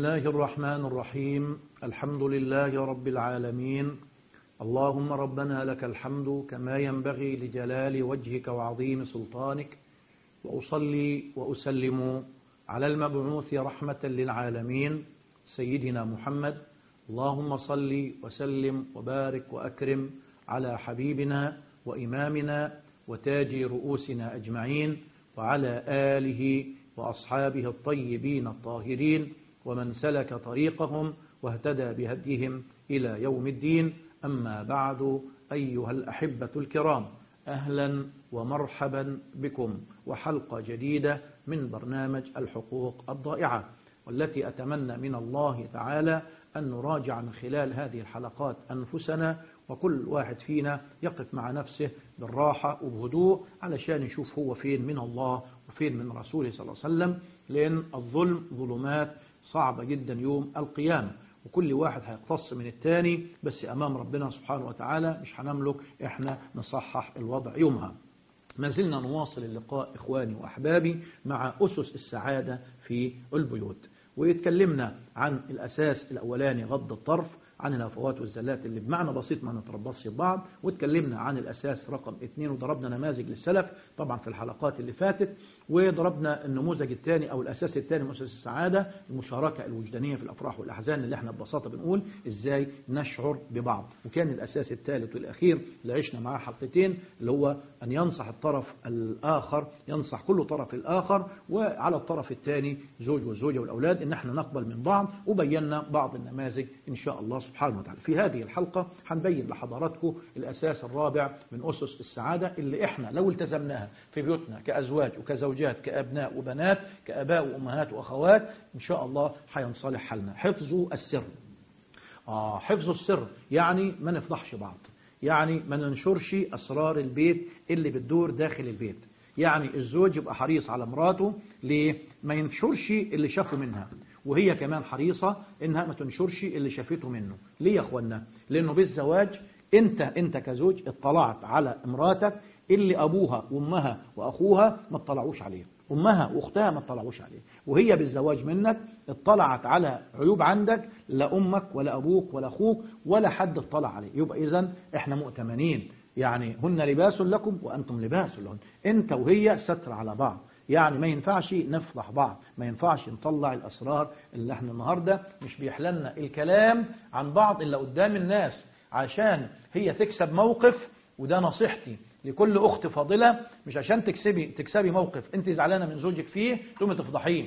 الله الرحمن الرحيم الحمد لله رب العالمين اللهم ربنا لك الحمد كما ينبغي لجلال وجهك وعظيم سلطانك وأصلي وأسلم على المبعوث رحمة للعالمين سيدنا محمد اللهم صل وسلم وبارك وأكرم على حبيبنا وإمامنا وتاج رؤوسنا أجمعين وعلى آله وأصحابه الطيبين الطاهرين ومن سلك طريقهم واهتدى بهديهم إلى يوم الدين أما بعد أيها الأحبة الكرام أهلا ومرحبا بكم وحلقة جديدة من برنامج الحقوق الضائعة والتي أتمنى من الله تعالى أن نراجع من خلال هذه الحلقات أنفسنا وكل واحد فينا يقف مع نفسه بالراحة وبهدوء علشان يشوف هو فين من الله وفين من رسوله صلى الله عليه وسلم لأن الظلم ظلمات صعبة جدا يوم القيامة وكل واحد هيقتص من التاني بس أمام ربنا سبحانه وتعالى مش هنملك إحنا نصحح الوضع يومها ما زلنا نواصل اللقاء إخواني وأحبابي مع أسس السعادة في البيوت ويتكلمنا عن الأساس الأولاني غض الطرف عن الهفوات والزلات اللي بمعنى بسيط ما نتربصش ببعض واتكلمنا عن الأساس رقم اثنين وضربنا نماذج للسلف طبعا في الحلقات اللي فاتت وضربنا النموذج الثاني أو الأساس الثاني من أساس السعادة المشاركة الوجدانية في الأفراح والأحزان اللي احنا ببساطة بنقول إزاي نشعر ببعض وكان الأساس الثالث والأخير اللي عشنا معاه حلقتين اللي هو أن ينصح الطرف الآخر ينصح كل طرف الآخر وعلى الطرف الثاني زوج والزوجة والأولاد إن احنا نقبل من بعض وبينا بعض النماذج إن شاء الله سبحانه وتعالى في هذه الحلقة هنبين لحضراتكم الأساس الرابع من أسس السعادة اللي احنا لو التزمناها في بيوتنا كأزواج وكزوجات كأبناء وبنات كأباء وأمهات وأخوات إن شاء الله هينصلح حالنا حفظوا السر آه حفظ السر يعني ما نفضحش بعض يعني ما ننشرش أسرار البيت اللي بتدور داخل البيت يعني الزوج يبقى حريص على مراته ليه ما ينشرش اللي شافه منها وهي كمان حريصة انها ما تنشرش اللي شافته منه ليه يا اخوانا لانه بالزواج انت انت كزوج اطلعت على امراتك اللي ابوها وامها واخوها ما اطلعوش عليه امها واختها ما اطلعوش عليه وهي بالزواج منك اطلعت على عيوب عندك لا امك ولا ابوك ولا اخوك ولا حد اطلع عليه يبقى اذا احنا مؤتمنين يعني هن لباس لكم وانتم لباس لهن انت وهي ستر على بعض يعني ما ينفعش نفضح بعض ما ينفعش نطلع الأسرار اللي احنا النهاردة مش بيحللنا الكلام عن بعض إلا قدام الناس عشان هي تكسب موقف وده نصيحتي لكل أخت فاضلة مش عشان تكسبي تكسبي موقف انت زعلانة من زوجك فيه تقومي تفضحيه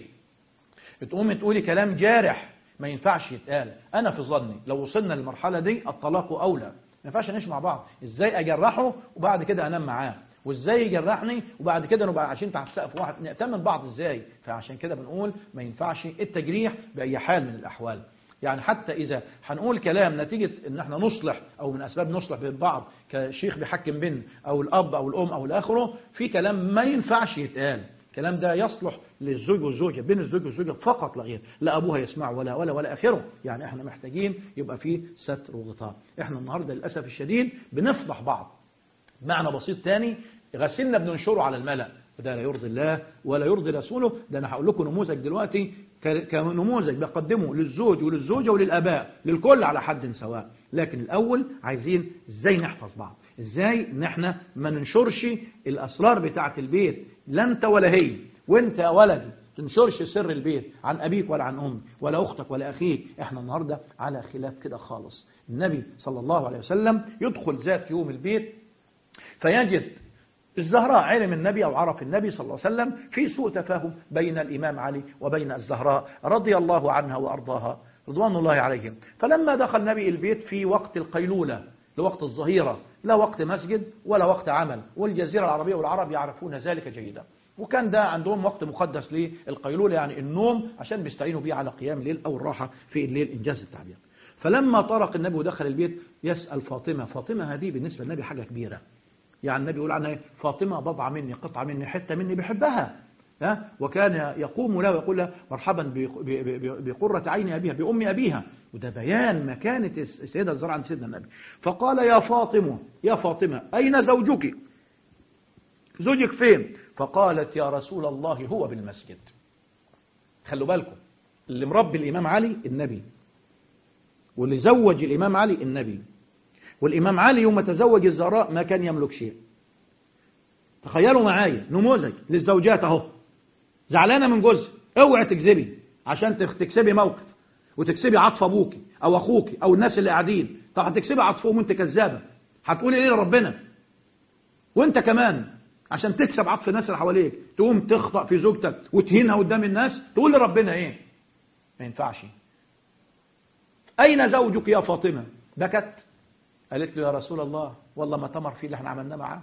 تقومي تقولي كلام جارح ما ينفعش يتقال أنا في ظني لو وصلنا للمرحلة دي الطلاق أولى ما ينفعش نعيش مع بعض ازاي أجرحه وبعد كده أنام معاه وازاي يجرحني وبعد كده نبقى عايشين تحت سقف واحد نأتمن بعض ازاي فعشان كده بنقول ما ينفعش التجريح بأي حال من الأحوال يعني حتى إذا هنقول كلام نتيجة إن احنا نصلح أو من أسباب نصلح بين بعض كشيخ بيحكم بين أو الأب أو الأم أو الآخره في كلام ما ينفعش يتقال الكلام ده يصلح للزوج والزوجة بين الزوج والزوجة فقط لا غير لا أبوها يسمع ولا ولا ولا آخره يعني احنا محتاجين يبقى فيه ستر وغطاء احنا النهاردة للأسف الشديد بنفضح بعض معنى بسيط تاني غسلنا بننشره على الملأ وده لا يرضي الله ولا يرضي رسوله ده أنا هقول لكم نموذج دلوقتي كنموذج بقدمه للزوج وللزوجة وللآباء للكل على حد سواء لكن الأول عايزين ازاي نحفظ بعض ازاي ان احنا ما ننشرش الأسرار بتاعة البيت لا انت ولا هي وانت يا ولدي تنشرش سر البيت عن أبيك ولا عن أمك ولا أختك ولا أخيك احنا النهاردة على خلاف كده خالص النبي صلى الله عليه وسلم يدخل ذات يوم البيت فيجد الزهراء علم النبي أو عرف النبي صلى الله عليه وسلم في سوء تفاهم بين الإمام علي وبين الزهراء رضي الله عنها وأرضاها رضوان الله عليهم فلما دخل النبي البيت في وقت القيلولة لوقت الظهيرة لا وقت مسجد ولا وقت عمل والجزيرة العربية والعرب يعرفون ذلك جيدا وكان ده عندهم وقت مقدس للقيلولة يعني النوم عشان بيستعينوا بيه على قيام الليل أو الراحة في الليل إنجاز التعبير فلما طرق النبي ودخل البيت يسأل فاطمة فاطمة هذه بالنسبة للنبي حاجة كبيرة يعني النبي يقول عنها فاطمة بضعة مني قطعة مني حتة مني بحبها ها وكان يقوم له ويقول له مرحبا بقرة عين أبيها بأم أبيها وده بيان مكانة السيدة الزرع عند سيدنا النبي فقال يا فاطمة يا فاطمة أين زوجك زوجك فين فقالت يا رسول الله هو بالمسجد خلوا بالكم اللي مربي الإمام علي النبي واللي زوج الإمام علي النبي والإمام علي يوم تزوج الزهراء ما كان يملك شيء تخيلوا معايا نموذج للزوجات اهو زعلانة من جوزها اوعي تكذبي عشان تكسبي موقف وتكسبي عطف ابوك او اخوك او الناس اللي قاعدين طب هتكسبي عطفهم وانت كذابه هتقولي ايه لربنا وانت كمان عشان تكسب عطف الناس اللي حواليك تقوم تخطأ في زوجتك وتهينها قدام الناس تقول لربنا ايه ما ينفعش اين زوجك يا فاطمه بكت قالت له يا رسول الله والله ما تمر فيه اللي احنا عملناه معاه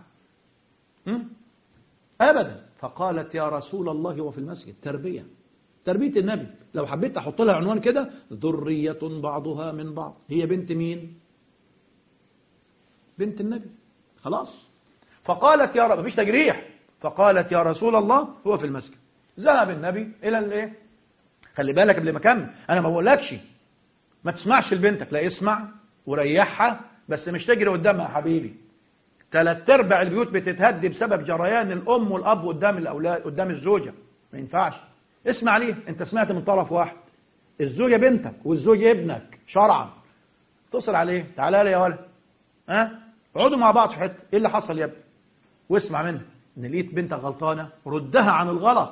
ابدا فقالت يا رسول الله وفي المسجد تربيه تربيه النبي لو حبيت احط لها عنوان كده ذريه بعضها من بعض هي بنت مين بنت النبي خلاص فقالت يا رب مفيش تجريح فقالت يا رسول الله هو في المسجد ذهب النبي الى الايه خلي بالك قبل ما اكمل انا ما بقولكش ما تسمعش لبنتك لا اسمع وريحها بس مش تجري قدامها يا حبيبي ثلاث ارباع البيوت بتتهدي بسبب جريان الام والاب قدام الاولاد قدام الزوجه ما ينفعش اسمع ليه انت سمعت من طرف واحد الزوجه بنتك والزوج ابنك شرعا اتصل عليه تعالى لي يا ولد ها اقعدوا مع بعض في حته ايه اللي حصل يا ابني واسمع منها ان لقيت بنتك غلطانه ردها عن الغلط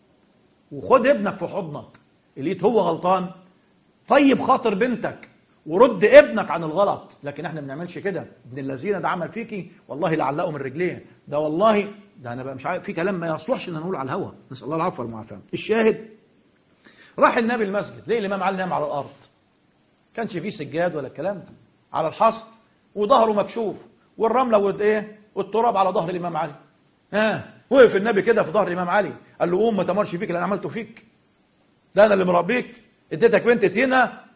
وخد ابنك في حضنك لقيت هو غلطان طيب خاطر بنتك ورد ابنك عن الغلط لكن احنا ما بنعملش كده ابن الذين ده عمل فيكي والله لعلقه من رجليه ده والله ده انا بقى مش عارف في كلام ما يصلحش ان نقول على الهوا نسال الله العفو والمعافاه الشاهد راح النبي المسجد ليه الامام علي نام على الارض كانش فيه سجاد ولا الكلام ده على الحصر وظهره مكشوف والرمله وايه والتراب على ظهر الامام علي ها وقف النبي كده في ظهر الامام علي قال له قوم ما تمرش فيك اللي انا عملته فيك ده انا اللي مربيك اديتك بنت تينا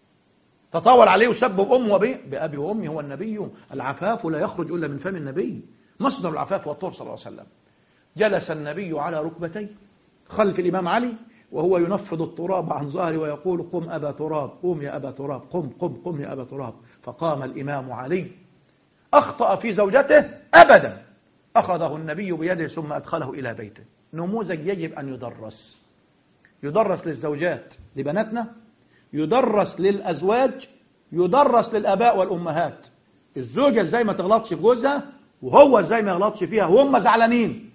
تطاول عليه وسب امه وابيه بابي وامي هو النبي العفاف لا يخرج الا من فم النبي مصدر العفاف والطهر صلى الله عليه وسلم جلس النبي على ركبتيه خلف الامام علي وهو ينفض التراب عن ظهره ويقول قم أبا تراب قم يا أبا تراب قم قم قم يا أبا تراب فقام الإمام علي أخطأ في زوجته أبدا أخذه النبي بيده ثم أدخله إلى بيته نموذج يجب أن يدرس يدرس للزوجات لبناتنا يدرس للأزواج يدرس للآباء والأمهات الزوجة ازاي ما تغلطش في جوزها وهو ازاي ما يغلطش فيها وهم زعلانين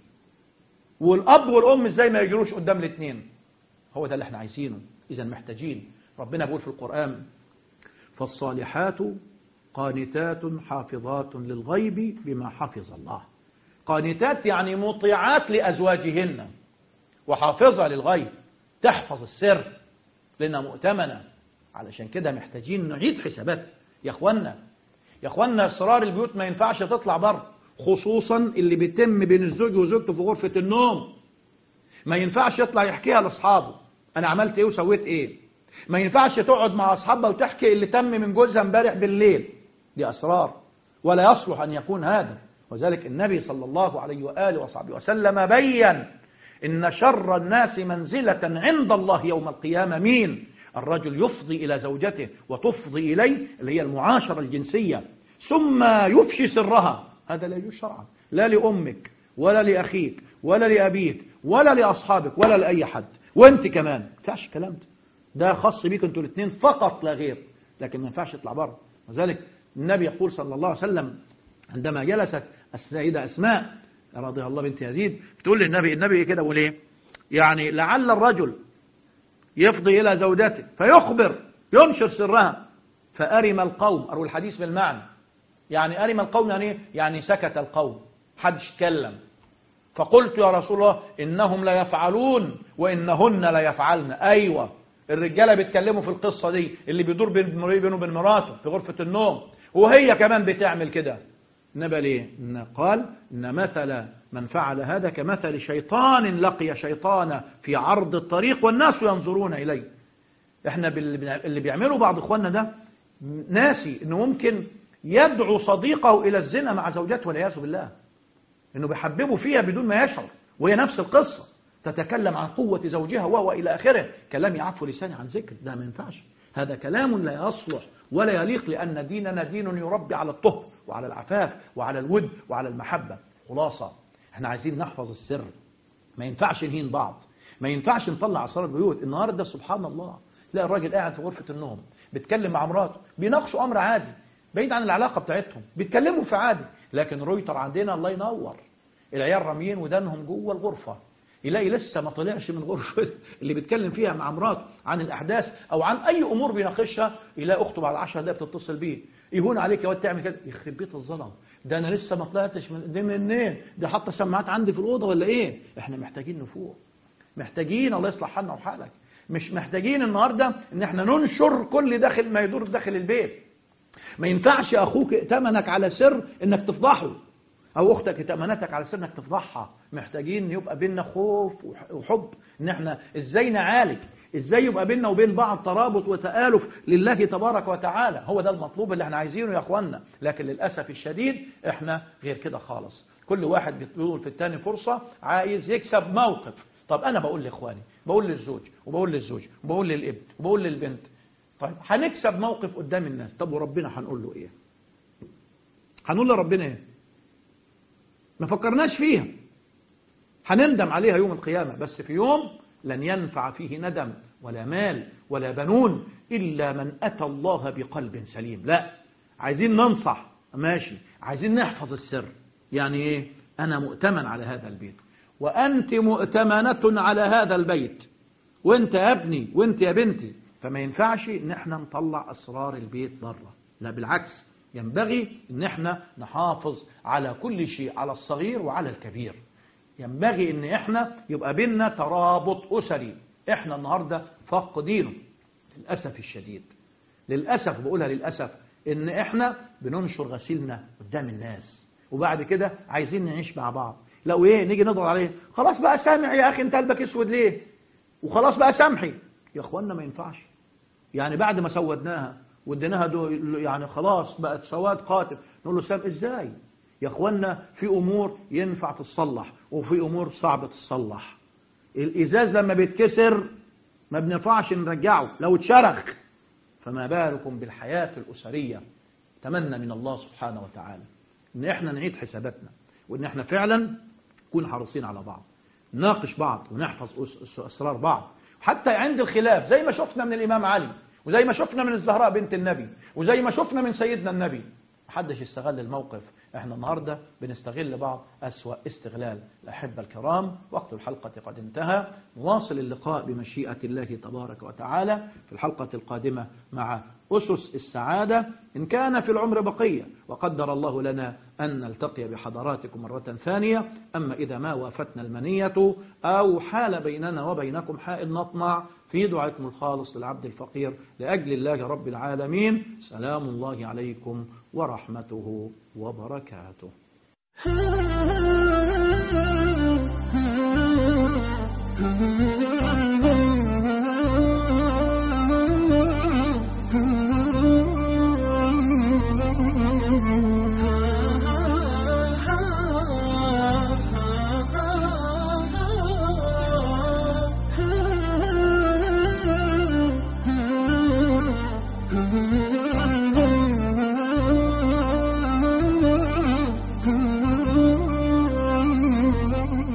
والأب والأم ازاي ما يجروش قدام الاثنين هو ده اللي احنا عايزينه إذا محتاجين ربنا بيقول في القرآن فالصالحات قانتات حافظات للغيب بما حفظ الله قانتات يعني مطيعات لأزواجهن وحافظة للغيب تحفظ السر لأنها مؤتمنة علشان كده محتاجين نعيد حسابات يا اخوانا يا اخوانا اسرار البيوت ما ينفعش تطلع بره خصوصا اللي بيتم بين الزوج وزوجته في غرفة النوم ما ينفعش يطلع يحكيها لاصحابه انا عملت ايه وسويت ايه ما ينفعش تقعد مع اصحابها وتحكي اللي تم من جوزها امبارح بالليل دي اسرار ولا يصلح ان يكون هذا وذلك النبي صلى الله عليه واله وصحبه وسلم بين ان شر الناس منزله عند الله يوم القيامه مين الرجل يفضي الى زوجته وتفضي اليه اللي هي المعاشره الجنسيه ثم يفشي سرها هذا لا يجوز شرعا لا لامك ولا لاخيك ولا لابيك ولا لاصحابك ولا لاي حد وانت كمان ما ينفعش الكلام ده ده خاص بيك انتوا الاثنين فقط لا غير لكن ما ينفعش يطلع بره وذلك النبي يقول صلى الله عليه وسلم عندما جلست السيدة أسماء رضي الله بنت يزيد بتقول للنبي النبي كده بيقول ايه يعني لعل الرجل يفضي إلى زوجته فيخبر ينشر سرها فأرم القوم أروي الحديث بالمعنى يعني أرم القوم يعني ايه يعني سكت القوم حدش اتكلم فقلت يا رسول الله إنهم لا يفعلون وإنهن لا يفعلن أيوة الرجالة بيتكلموا في القصة دي اللي بيدور بينه وبين مراته في غرفة النوم وهي كمان بتعمل كده نبى ليه إن قال إن مثل من فعل هذا كمثل شيطان لقي شيطانا في عرض الطريق والناس ينظرون إليه احنا اللي بيعمله بعض اخواننا ده ناسي انه ممكن يدعو صديقه الى الزنا مع زوجته والعياذ بالله انه بيحببه فيها بدون ما يشعر وهي نفس القصة تتكلم عن قوة زوجها وهو إلى آخره كلام يعفو لساني عن ذكر ده ما ينفعش هذا كلام لا يصلح ولا يليق لأن ديننا دين يربي على الطهر وعلى العفاف وعلى الود وعلى المحبة خلاصة احنا عايزين نحفظ السر ما ينفعش نهين بعض ما ينفعش نطلع أسرار البيوت النهاردة سبحان الله لا الراجل قاعد في غرفة النوم بيتكلم مع مراته بيناقشوا أمر عادي بعيد عن العلاقة بتاعتهم بيتكلموا في عادي لكن رويتر عندنا الله ينور العيال راميين ودانهم جوه الغرفة يلاقي لسه ما طلعش من غرفة اللي بيتكلم فيها مع مراته عن الأحداث أو عن أي أمور بيناقشها يلاقي أخته بعد 10 دقايق بتتصل بيه يهون عليك يا واد تعمل كده يخرب بيت الظلم ده أنا لسه ما طلعتش من دي منين ده حاطه سماعات عندي في الأوضة ولا إيه إحنا محتاجين نفوق محتاجين الله يصلح حالنا وحالك مش محتاجين النهاردة ان احنا ننشر كل داخل ما يدور داخل البيت ما ينفعش اخوك ائتمنك على سر انك تفضحه او اختك ائتمنتك على سر انك تفضحها محتاجين يبقى بيننا خوف وحب ان احنا ازاي نعالج ازاي يبقى بيننا وبين بعض ترابط وتآلف لله تبارك وتعالى هو ده المطلوب اللي احنا عايزينه يا اخوانا لكن للأسف الشديد احنا غير كده خالص كل واحد بيطول في التاني فرصة عايز يكسب موقف طب أنا بقول لإخواني بقول للزوج وبقول للزوج وبقول للابن وبقول للبنت طيب هنكسب موقف قدام الناس طب وربنا هنقول له إيه هنقول لربنا إيه ما فكرناش فيها هنندم عليها يوم القيامة بس في يوم لن ينفع فيه ندم ولا مال ولا بنون إلا من أتى الله بقلب سليم لا عايزين ننصح ماشي عايزين نحفظ السر يعني إيه أنا مؤتمن على هذا البيت وأنت مؤتمنة على هذا البيت وانت يا ابني وانت يا بنتي فما ينفعش ان احنا نطلع اسرار البيت بره لا بالعكس ينبغي ان احنا نحافظ على كل شيء على الصغير وعلى الكبير ينبغي ان احنا يبقى بيننا ترابط اسري احنا النهاردة فاقدينه للأسف الشديد للأسف بقولها للأسف ان احنا بننشر غسيلنا قدام الناس وبعد كده عايزين نعيش مع بعض لو ايه نيجي نضغط عليه خلاص بقى سامع يا اخي انت قلبك اسود ليه وخلاص بقى سامحي يا اخوانا ما ينفعش يعني بعد ما سودناها واديناها دو يعني خلاص بقت سواد قاتل نقول له سام ازاي يا اخوانا في امور ينفع تتصلح وفي امور صعب تتصلح الازاز لما بيتكسر ما بننفعش نرجعه لو اتشرخ فما بالكم بالحياة الأسرية تمنى من الله سبحانه وتعالى ان احنا نعيد حساباتنا وان احنا فعلا نكون حريصين على بعض نناقش بعض ونحفظ أسرار بعض حتى عند الخلاف زي ما شفنا من الإمام علي وزي ما شفنا من الزهراء بنت النبي وزي ما شفنا من سيدنا النبي محدش استغل الموقف احنا النهاردة بنستغل بعض أسوأ استغلال الأحبة الكرام وقت الحلقة قد انتهى نواصل اللقاء بمشيئة الله تبارك وتعالى في الحلقة القادمة مع أسس السعادة إن كان في العمر بقية وقدر الله لنا أن نلتقي بحضراتكم مرة ثانية أما إذا ما وافتنا المنية أو حال بيننا وبينكم حائل نطمع في دعائكم الخالص للعبد الفقير لأجل الله رب العالمين سلام الله عليكم ورحمته وبركاته Mm-hmm.